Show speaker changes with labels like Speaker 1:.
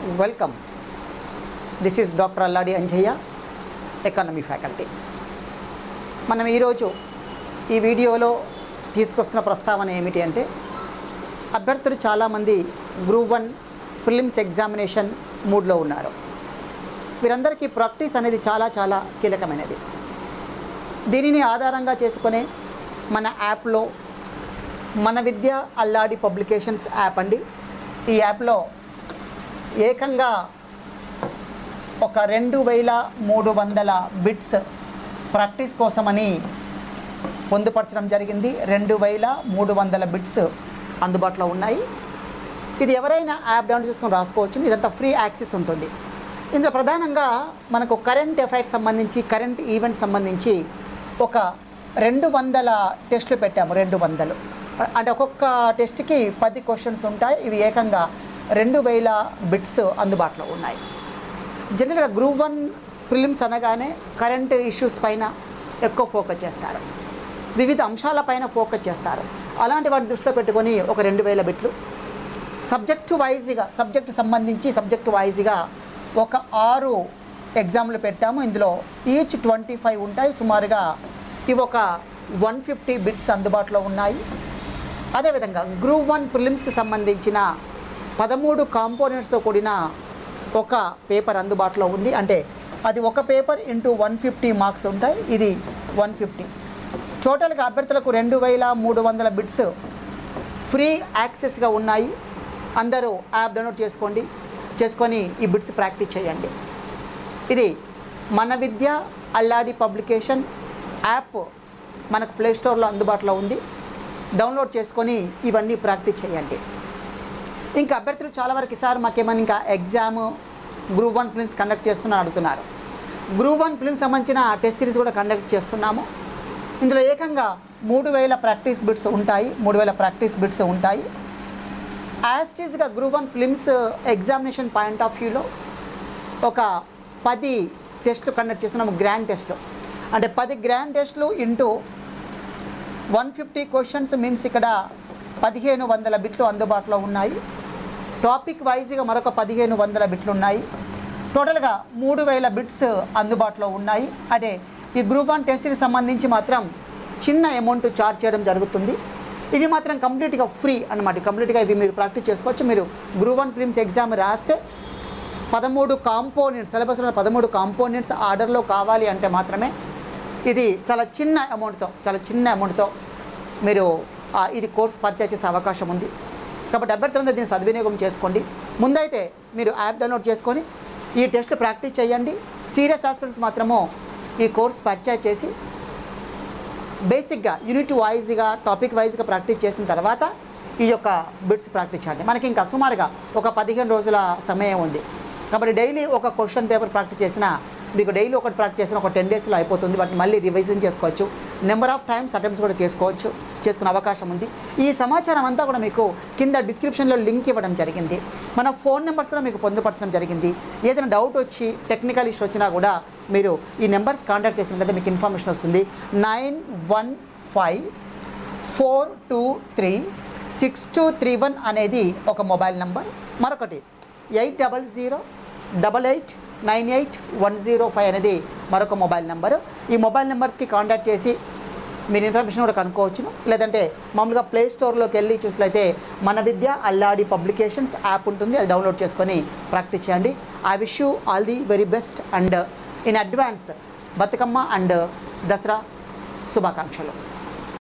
Speaker 1: welcome this is doctor Alladi Anjaiah economy faculty మనం ఈరోజు ఈ వీడియోలో తీసుకొస్తున్న ప్రస్తావన ఏమిటి అంటే అభ్యర్థులు చాలామంది గ్రూప్ వన్ ప్రిలిమ్స్ ఎగ్జామినేషన్ మూడ్లో ఉన్నారు వీరందరికీ ప్రాక్టీస్ అనేది చాలా చాలా కీలకమైనది దీనిని ఆధారంగా చేసుకునే మన యాప్లో మన విద్య అల్లాడి పబ్లికేషన్స్ యాప్ అండి ఈ యాప్లో ఏకంగా ఒక రెండు వేల మూడు వందల బిట్స్ ప్రాక్టీస్ కోసమని పొందుపరచడం జరిగింది రెండు వేల మూడు వందల బిట్స్ అందుబాటులో ఉన్నాయి ఇది ఎవరైనా యాప్ డౌన్లోడ్ చేసుకొని రాసుకోవచ్చు ఇదంతా ఫ్రీ యాక్సెస్ ఉంటుంది ఇందులో ప్రధానంగా మనకు కరెంట్ అఫైర్స్ సంబంధించి కరెంట్ ఈవెంట్ సంబంధించి ఒక రెండు వందల టెస్టులు పెట్టాము రెండు వందలు అంటే ఒక్కొక్క టెస్ట్కి పది క్వశ్చన్స్ ఉంటాయి ఇవి ఏకంగా రెండు వేల బిట్స్ అందుబాటులో ఉన్నాయి జనరల్గా గ్రూప్ వన్ ప్రిలిమ్స్ అనగానే కరెంట్ ఇష్యూస్ పైన ఎక్కువ ఫోకస్ చేస్తారు వివిధ అంశాలపైన ఫోకస్ చేస్తారు అలాంటి వాటిని దృష్టిలో పెట్టుకొని ఒక రెండు వేల బిట్లు సబ్జెక్టు వైజ్గా సబ్జెక్టు సంబంధించి సబ్జెక్టు వైజ్గా ఒక ఆరు ఎగ్జామ్లు పెట్టాము ఇందులో ఈచ్ ట్వంటీ ఫైవ్ ఉంటాయి సుమారుగా ఇవి ఒక వన్ ఫిఫ్టీ బిట్స్ అందుబాటులో ఉన్నాయి అదేవిధంగా గ్రూప్ వన్ ప్రిలిమ్స్కి సంబంధించిన పదమూడు కాంపోనెంట్స్తో కూడిన ఒక పేపర్ అందుబాటులో ఉంది అంటే అది ఒక paper into one fifty marks ఉంటాయి ఇది వన్ ఫిఫ్టీ టోటల్గా అభ్యర్థులకు రెండు వేల మూడు వందల బిట్స్ ఫ్రీ యాక్సెస్గా ఉన్నాయి అందరూ యాప్ డౌన్లోడ్ చేసుకోండి చేసుకొని ఈ బిట్స్ ప్రాక్టీస్ చేయండి ఇది మన విద్య అల్లాడి పబ్లికేషన్ యాప్ మనకు ప్లే స్టోర్లో అందుబాటులో ఉంది డౌన్లోడ్ చేసుకొని ఇవన్నీ ప్రాక్టీస్ చేయండి ఇంకా అభ్యర్థులు చాలా వరకు ఈసారి మాకేమైనా ఇంకా exam group one prelims conduct చేస్తున్నా అడుగుతున్నారు గ్రూప్ వన్ ఫిలిమ్స్ సంబంధించిన టెస్ట్ సిరీస్ కూడా కండక్ట్ చేస్తున్నాము ఇందులో ఏకంగా మూడు వేల ప్రాక్టీస్ బిట్స్ ఉంటాయి మూడు వేల ప్రాక్టీస్ బిట్స్ ఉంటాయి యాస్టీస్గా group one prelims examination point of వ్యూలో ఒక పది టెస్టులు కండక్ట్ చేస్తున్నాము గ్రాండ్ టెస్ట్లు అంటే పది గ్రాండ్ టెస్ట్లు into one fifty questions means ఇక్కడ పదిహేను వందల బిట్లు అందుబాటులో ఉన్నాయి టాపిక్ వైజ్గా మరొక పదిహేను వందల బిట్లు ఉన్నాయి టోటల్గా మూడు వేల బిట్స్ అందుబాటులో ఉన్నాయి అంటే ఈ గ్రూప్ వన్ టెస్ట్కి సంబంధించి మాత్రం చిన్న అమౌంట్ చార్జ్ చేయడం జరుగుతుంది ఇవి మాత్రం కంప్లీట్గా ఫ్రీ అనమాట కంప్లీట్గా ఇవి మీరు ప్రాక్టీస్ చేసుకోవచ్చు మీరు గ్రూప్ వన్ ప్రిలిమ్స్ ఎగ్జామ్ రాస్తే పదమూడు కాంపోనెంట్స్ సిలబస్లో పదమూడు కాంపోనెంట్స్ ఆర్డర్లో కావాలి అంటే మాత్రమే ఇది చాలా చిన్న అమౌంట్తో చాలా చిన్న అమౌంట్తో మీరు ఆ, ఇది కోర్స్ పర్చేస్ చేసే అవకాశం ఉంది కాబట్టి అభ్యర్థులందరూ దీన్ని సద్వినియోగం చేసుకోండి ముందైతే మీరు యాప్ డౌన్లోడ్ చేసుకొని ఈ టెస్ట్ ప్రాక్టీస్ చేయండి సీరియస్ ఆస్పిరెంట్స్ మాత్రము ఈ కోర్స్ పర్చేస్ చేసి బేసిక్గా యూనిట్ వైజ్గా టాపిక్ వైజ్గా ప్రాక్టీస్ చేసిన తర్వాత ఈ యొక్క బిట్స్ ప్రాక్టీస్ చేయండి మనకి ఇంకా సుమారుగా ఒక పదిహేను రోజుల సమయం ఉంది కాబట్టి డైలీ ఒక క్వశ్చన్ పేపర్ ప్రాక్టీస్ చేసినా మీకు డైలీ ఒకటి ప్రాక్టీస్ చేసిన ఒక టెన్ డేస్లో అయిపోతుంది వాటిని మళ్ళీ రివిజన్ చేసుకోవచ్చు నెంబర్ ఆఫ్ టైమ్స్ అటెంప్ట్స్ కూడా చేసుకోవచ్చు చేసుకునే అవకాశం ఉంది ఈ సమాచారం అంతా కూడా మీకు కింద డిస్క్రిప్షన్లో లింక్ ఇవ్వడం జరిగింది మన ఫోన్ నెంబర్స్ కూడా మీకు పొందుపరచడం జరిగింది ఏదైనా డౌట్ వచ్చి టెక్నికల్ ఇష్యూ వచ్చినా కూడా మీరు ఈ నెంబర్స్ కాంటాక్ట్ చేసినట్లయితే మీకు ఇన్ఫర్మేషన్ వస్తుంది nine one five four two three six two three one అనేది ఒక మొబైల్ నంబర్ మరొకటి eight double zero double eight nine eight one zero five అనేది మరొక మొబైల్ నెంబరు ఈ మొబైల్ నెంబర్స్కి కాంటాక్ట్ చేసి మీరు ఇన్ఫర్మేషన్ కూడా కనుక్కోవచ్చును లేదంటే మామూలుగా ప్లే స్టోర్లోకి వెళ్ళి చూసినట్లయితే మన విద్య అల్లాడి పబ్లికేషన్స్ యాప్ ఉంటుంది అది డౌన్లోడ్ చేసుకొని ప్రాక్టీస్ చేయండి I wish you all the very best and in advance Bathukamma and Dasara శుభాకాంక్షలు